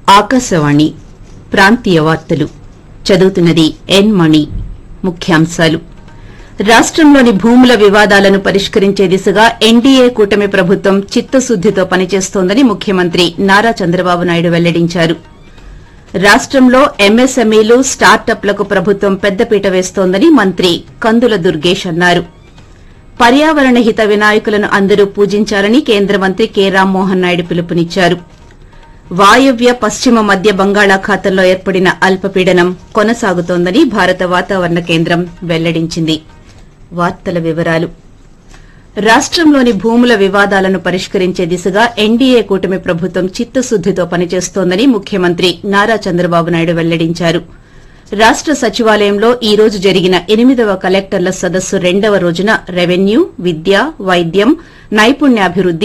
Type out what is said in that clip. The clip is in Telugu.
ఆకాశవాణి ప్రాంతీయ వార్తలు చదువుతున్నది ఎన్ మణి ముఖ్యాంశాలు రాష్టంలోని భూముల వివాదాలను పరిష్కరించే దిశగా ఎన్డీఏ కూటమి ప్రభుత్వం చిత్తశుద్దితో పనిచేస్తోందని ముఖ్యమంత్రి నారా చంద్రబాబు నాయుడు వెల్లడించారు రాష్టంలో ఎంఎస్ఎంఈలు స్టార్టప్లకు ప్రభుత్వం పెద్దపీట వేస్తోందని మంత్రి కందుల దుర్గేష్ అన్నారు పర్యావరణ హిత వినాయకులను అందరూ పూజించాలని కేంద్ర మంత్రి కె రామ్మోహన్ నాయుడు పిలుపునిచ్చారు వాయవ్య పశ్చిమ మధ్య బంగాళాఖాతంలో ఏర్పడిన అల్పపీడనం కొనసాగుతోందని భారత వాతావరణ కేంద్రం వెల్లడించింది వార్తల వివరాలు రాష్టంలోని భూముల వివాదాలను పరిష్కరించే దిశగా ఎన్డీఏ కూటమి ప్రభుత్వం చిత్తశుద్దితో పనిచేస్తోందని ముఖ్యమంత్రి నారా చంద్రబాబు నాయుడు వెల్లడించారు రాష్ట సచివాలయంలో ఈ రోజు జరిగిన ఎనిమిదవ కలెక్టర్ల సదస్సు రెండవ రోజున రెవెన్యూ విద్య వైద్యం నైపుణ్యాభివృద్ది